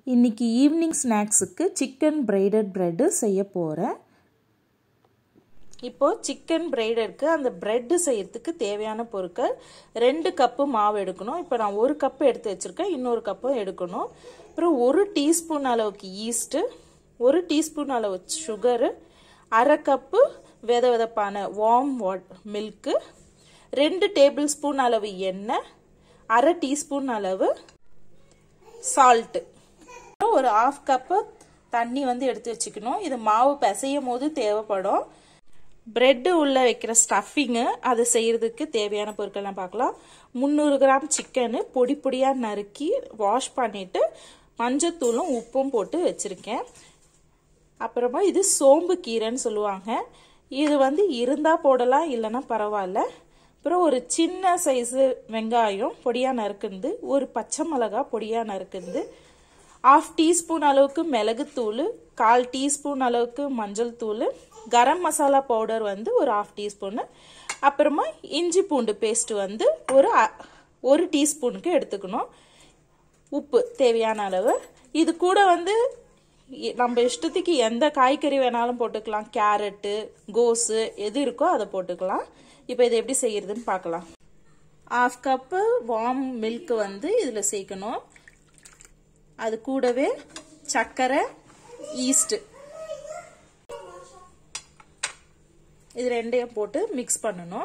இன்றைக்கி ஈவினிங் ஸ்நாக்ஸுக்கு chicken braided bread செய்ய போகிறேன் இப்போது சிக்கன் பிரைடருக்கு அந்த ப்ரெட்டு செய்யறதுக்கு தேவையான பொருட்கள் ரெண்டு கப்பு மாவு எடுக்கணும் இப்போ நான் ஒரு கப்பு எடுத்து வச்சுருக்கேன் இன்னொரு கப்பும் எடுக்கணும் அப்புறம் ஒரு டீஸ்பூன் அளவுக்கு ஈஸ்ட்டு ஒரு டீஸ்பூன் அளவு சுகரு அரை கப்பு வித விதப்பான வார்ம் வாட் மில்க்கு ரெண்டு டேபிள் ஸ்பூன் அளவு எண்ணெய் அரை டீஸ்பூன் அளவு சால்ட்டு ஒரு ஆஃப் கப்பு தண்ணி வந்து எடுத்து வச்சுக்கணும் இது மாவு பிசையும் போது தேவைப்படும் பிரெட்டு உள்ளே வைக்கிற ஸ்டஃபிங்கு அது செய்கிறதுக்கு தேவையான பொருட்கள்லாம் பார்க்கலாம் முந்நூறு கிராம் சிக்கனு பொடி பொடியாக நறுக்கி வாஷ் பண்ணிவிட்டு மஞ்சத்தூளும் உப்பும் போட்டு வச்சுருக்கேன் அப்புறமா இது சோம்பு கீரைன்னு சொல்லுவாங்க இது வந்து இருந்தால் போடலாம் இல்லைன்னா பரவாயில்ல அப்புறம் ஒரு சின்ன சைஸு வெங்காயம் பொடியாக நறுக்குந்து ஒரு பச்சை மிளகா பொடியாக நறுக்குந்து ஆஃப் டீஸ்பூன் அளவுக்கு மிளகுத்தூள் கால் டீஸ்பூன் அளவுக்கு மஞ்சள் தூள் கரம் மசாலா பவுடர் வந்து ஒரு ஆஃப் டீஸ்பூனு அப்புறமா இஞ்சி பூண்டு பேஸ்ட் வந்து ஒரு ஒரு டீஸ்பூனுக்கு எடுத்துக்கணும் உப்பு தேவையான அளவு இது கூட வந்து நம்ம இஷ்டத்துக்கு எந்த காய்கறி வேணாலும் போட்டுக்கலாம் கேரட்டு கோஸு எது இருக்கோ அதை போட்டுக்கலாம் இப்போ இதை எப்படி செய்யறதுன்னு பார்க்கலாம் ஆஃப் கப்பு வார்ம் மில்க் வந்து இதில் சேர்க்கணும் அது கூடவே சர்க்கரை ஈஸ்ட் இது ரெண்டையும் போட்டு மிக்ஸ் பண்ணணும்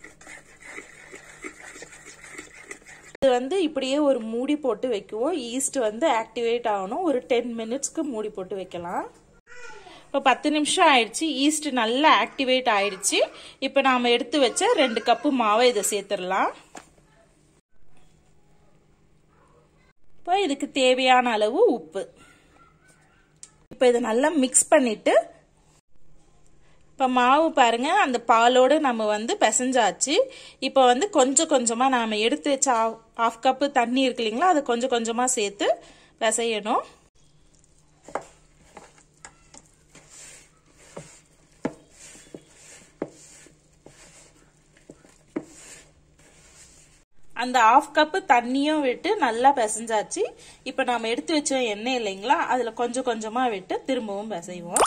இது வந்து இப்படியே ஒரு மூடி போட்டு வைக்குவோம் ஈஸ்ட் வந்து ஆக்டிவேட் ஆகணும் ஒரு டென் மினிட்ஸ்க்கு மூடி போட்டு வைக்கலாம் இப்போ பத்து நிமிஷம் ஆயிடுச்சு ஈஸ்ட் நல்லா ஆக்டிவேட் ஆயிடுச்சு இப்போ நாம் எடுத்து வச்ச ரெண்டு கப்பு மாவை இதை சேர்த்துடலாம் இப்போ இதுக்கு தேவையான அளவு உப்பு இப்போ இதை நல்லா மிக்ஸ் பண்ணிட்டு இப்போ மாவு பாருங்க அந்த பாலோடு நம்ம வந்து பிசைஞ்சாச்சு இப்போ வந்து கொஞ்சம் கொஞ்சமாக நாம் எடுத்து வச்ச ஆஃப் கப்பு தண்ணி இருக்கு இல்லைங்களா அதை கொஞ்சம் கொஞ்சமாக சேர்த்து பிசையணும் அந்த ஆஃப் கப்பு தண்ணியும் விட்டு நல்லா பிசைஞ்சாச்சு இப்போ நாம் எடுத்து வச்ச எண்ணெய் இல்லைங்களா அதில் கொஞ்சம் கொஞ்சமாக விட்டு திரும்பவும் பிசைவோம்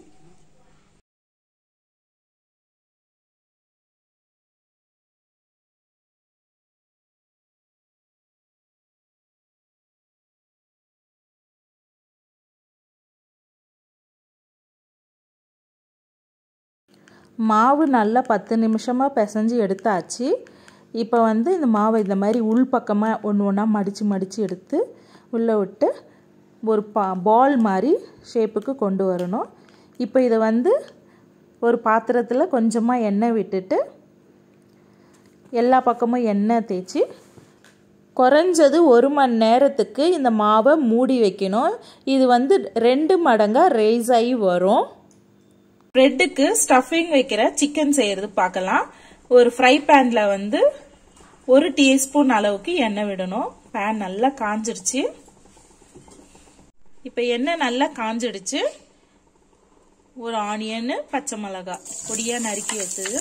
மாவு நல்லா பத்து நிமிஷமாக பிசைஞ்சு எடுத்தாச்சு இப்போ வந்து இந்த மாவை இந்த மாதிரி உள் பக்கமாக ஒன்று ஒன்றா மடித்து மடித்து எடுத்து உள்ளே விட்டு ஒரு பா பால் மாதிரி ஷேப்புக்கு கொண்டு வரணும் இப்போ இதை வந்து ஒரு பாத்திரத்தில் கொஞ்சமாக எண்ணெய் விட்டுட்டு எல்லா பக்கமும் எண்ணெய் தேய்ச்சி குறைஞ்சது ஒரு மணி நேரத்துக்கு இந்த மாவை மூடி வைக்கணும் இது வந்து ரெண்டு மடங்காக ரைஸ் ஆகி வரும் ப்ரெட்டுக்கு ஸ்டஃபிங் வைக்கிற சிக்கன் செய்யறது பார்க்கலாம் ஒரு ஃப்ரை பேன்ல வந்து ஒரு டீஸ்பூன் அளவுக்கு எண்ணெய் விடணும் பேன் நல்லா காஞ்சிடுச்சு இப்போ எண்ணெய் நல்லா காஞ்சிடுச்சு ஒரு ஆனியன் பச்சை மிளகாய் பொடியாக நறுக்கி வச்சது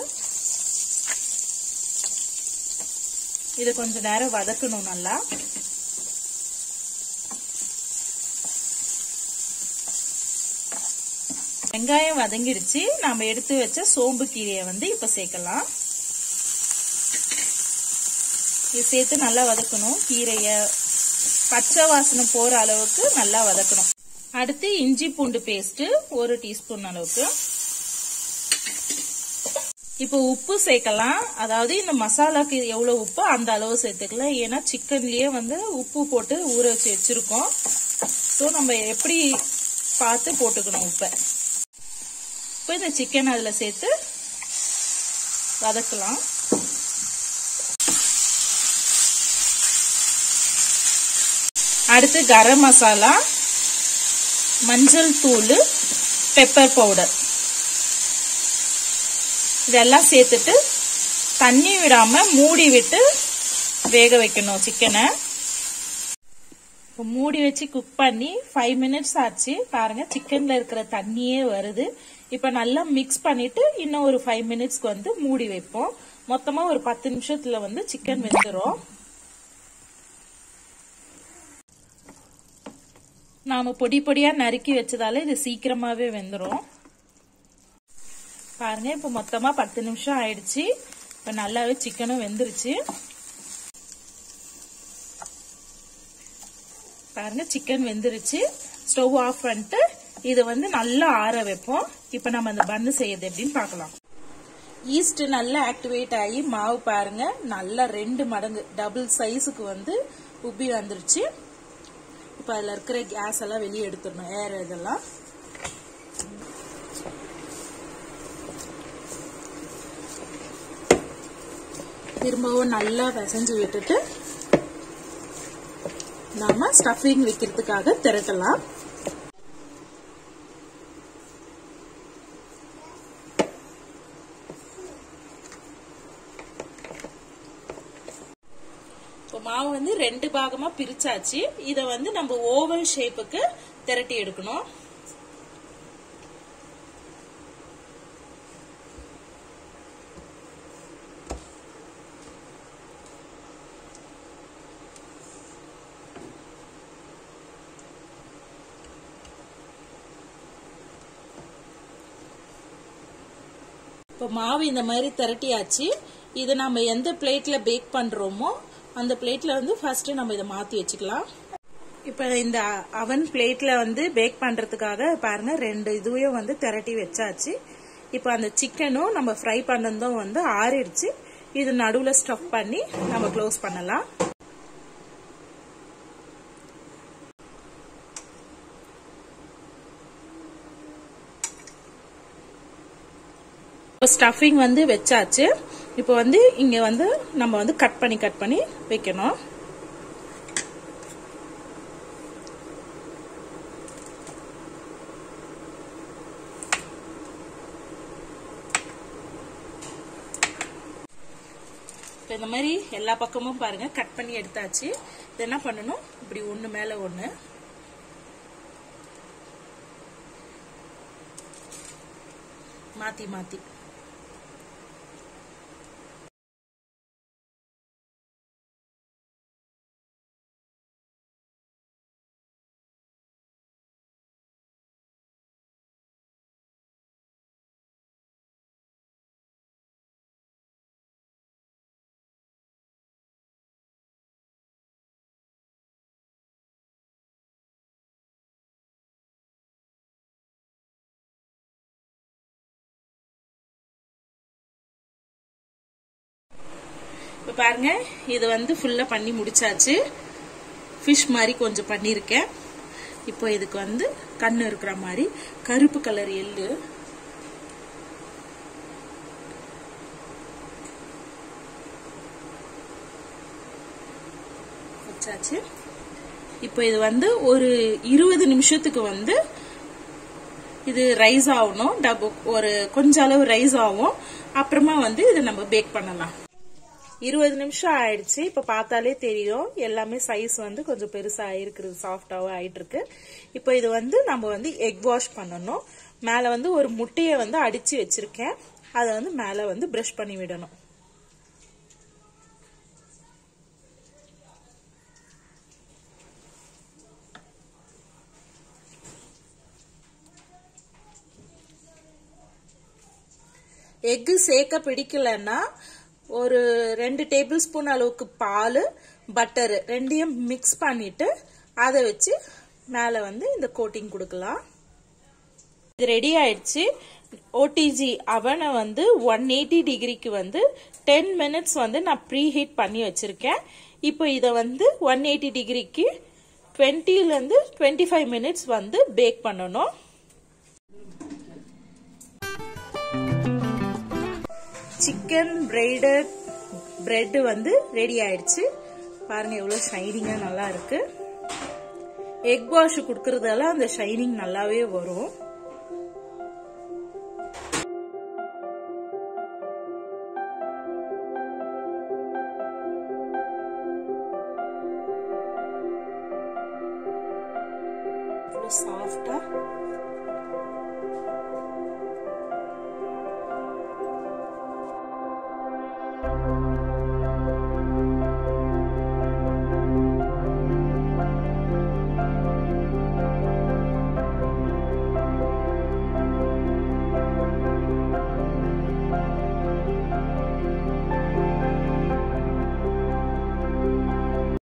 இதை கொஞ்ச நேரம் வதக்கணும் நல்லா வெங்காயம் வதங்கிடுச்சு நாம எடுத்து வச்ச சோம்பு கீரையை வந்து இப்ப சேர்க்கலாம் இது சேர்த்து நல்லா வதக்கணும் கீரைய பச்சை வாசனை போற அளவுக்கு நல்லா வதக்கணும் அடுத்து இஞ்சி பூண்டு பேஸ்ட் ஒரு டீஸ்பூன் அளவுக்கு இப்போ உப்பு சேர்க்கலாம் அதாவது இந்த மசாலாக்கு எவ்வளவு உப்பு அந்த அளவு சேர்த்துக்கலாம் ஏன்னா சிக்கன்லயே வந்து உப்பு போட்டு ஊற வச்சு வச்சிருக்கோம் ஸோ நம்ம எப்படி பார்த்து போட்டுக்கணும் உப்பை இப்போ இந்த சிக்கன் அதில் சேர்த்து வதக்கலாம் அடுத்து கரம் மசாலா மஞ்சள் தூள் பெப்பர் பவுடர் இதெல்லாம் சேர்த்துட்டு தண்ணி விடாம மூடி விட்டு வேக வைக்கணும் சிக்கனை இப்போ மூடி வச்சு குக் பண்ணி ஃபைவ் மினிட்ஸ் ஆச்சு பாருங்க சிக்கன்ல இருக்கிற தண்ணியே வருது இப்போ நல்லா மிக்ஸ் பண்ணிட்டு இன்னும் ஒரு ஃபைவ் மினிட்ஸ்க்கு வந்து மூடி வைப்போம் மொத்தமா ஒரு பத்து நிமிஷத்துல வந்து சிக்கன் வெந்துடும் நாம பொடி பொடியா நறுக்கி வச்சதால இது சீக்கிரமாவே வெந்துடும் பாருங்க இப்ப மொத்தமா பத்து நிமிஷம் ஆயிடுச்சு இப்ப நல்லாவே சிக்கனும் வெந்துருச்சு பாருங்க சிக்கன் வெந்துருச்சு ஸ்டவ் ஆஃப் பண்ணிட்டு இதை வந்து நல்லா ஆற வைப்போம் இப்ப நம்ம அந்த பன்னு செய்யறது எப்படின்னு பார்க்கலாம் ஈஸ்ட் நல்லா ஆக்டிவேட் ஆகி மாவு பாருங்க நல்லா ரெண்டு மடங்கு டபுள் சைஸுக்கு வந்து உப்பி வந்துருச்சு இப்ப அதுல இருக்கிற கேஸ் எல்லாம் வெளியே எடுத்துடணும் ஏர் இதெல்லாம் திரும்பவும் நல்லா பிசைஞ்சு விட்டுட்டு நாம ஸ்டஃபிங் வைக்கிறதுக்காக திரட்டலாம் இப்போ மாவு வந்து ரெண்டு பாகமா பிரிச்சாச்சு இத வந்து நம்ம ஓவல் ஷேப்புக்கு திரட்டி எடுக்கணும் இப்போ மாவு இந்த மாதிரி திரட்டியாச்சு இது நம்ம எந்த பிளேட்ல பேக் பண்றோமோ அந்த பிளேட்ல வந்து ஃபர்ஸ்ட் நம்ம இதை மாத்தி வச்சுக்கலாம் இப்போ இந்த அவன் பிளேட்ல வந்து பேக் பண்றதுக்காக பாருங்க ரெண்டு இதுவையும் வந்து திரட்டி வச்சாச்சு இப்போ அந்த சிக்கனும் நம்ம ஃப்ரை பண்ணதும் வந்து ஆறிடுச்சு இது நடுவில் ஸ்டஃப் பண்ணி நம்ம க்ளோஸ் பண்ணலாம் இப்போ ஸ்டஃபிங் வந்து வச்சாச்சு இப்போ வந்து இங்க வந்து நம்ம வந்து கட் பண்ணி கட் பண்ணி வைக்கணும் இப்போ இந்த மாதிரி எல்லா பக்கமும் பாருங்க கட் பண்ணி எடுத்தாச்சு இது என்ன பண்ணணும் இப்படி ஒன்று மேலே ஒன்று மாத்தி மாத்தி இப்போ பாருங்க இது வந்து ஃபுல்லா பண்ணி முடிச்சாச்சு ஃபிஷ் மாதிரி கொஞ்சம் பண்ணியிருக்கேன் இப்போ இதுக்கு வந்து கண்ணு இருக்கிற மாதிரி கருப்பு கலர் எள்ளு வச்சாச்சு இப்போ இது வந்து ஒரு இருபது நிமிஷத்துக்கு வந்து இது ரைஸ் ஆகணும் டபு ஒரு கொஞ்ச அளவு ரைஸ் ஆகும் அப்புறமா வந்து இதை நம்ம பேக் பண்ணலாம் இருபது நிமிஷம் ஆயிடுச்சு இப்ப பார்த்தாலே தெரியும் எல்லாமே சைஸ் வந்து கொஞ்சம் பெருசா ஆயிருக்குது சாஃப்டாவும் ஆயிட்டு இருக்கு இப்போ இது வந்து நம்ம வந்து எக் வாஷ் பண்ணணும் மேல வந்து ஒரு முட்டையை வந்து அடிச்சு வச்சிருக்கேன் அதை வந்து மேல வந்து பிரஷ் பண்ணி விடணும் எக்கு சேர்க்க பிடிக்கலன்னா ஒரு ரெண்டு டேபிள் ஸ்பூன் அளவுக்கு பால் பட்டர் ரெண்டையும் மிக்ஸ் பண்ணிட்டு அதை வச்சு மேலே வந்து இந்த கோட்டிங் கொடுக்கலாம் இது ரெடி ஆயிடுச்சு ஓடிஜி அவனை வந்து ஒன் எயிட்டி டிகிரிக்கு வந்து டென் மினிட்ஸ் வந்து நான் ப்ரீ ஹீட் பண்ணி வச்சிருக்கேன் இப்போ இதை வந்து ஒன் எயிட்டி டிகிரிக்கு டுவெண்ட்டிலேருந்து டுவெண்ட்டி ஃபைவ் மினிட்ஸ் வந்து பேக் பண்ணணும் சிக்கன் பிரெய்டட் பிரெட் வந்து ரெடி ஆயிடுச்சு பாருங்க எவ்வளவு ஷைனிங்கா நல்லா இருக்கு எக் வாஷ் கொடுக்கறதால அந்த ஷைனிங் நல்லாவே வரும் சாஃப்டா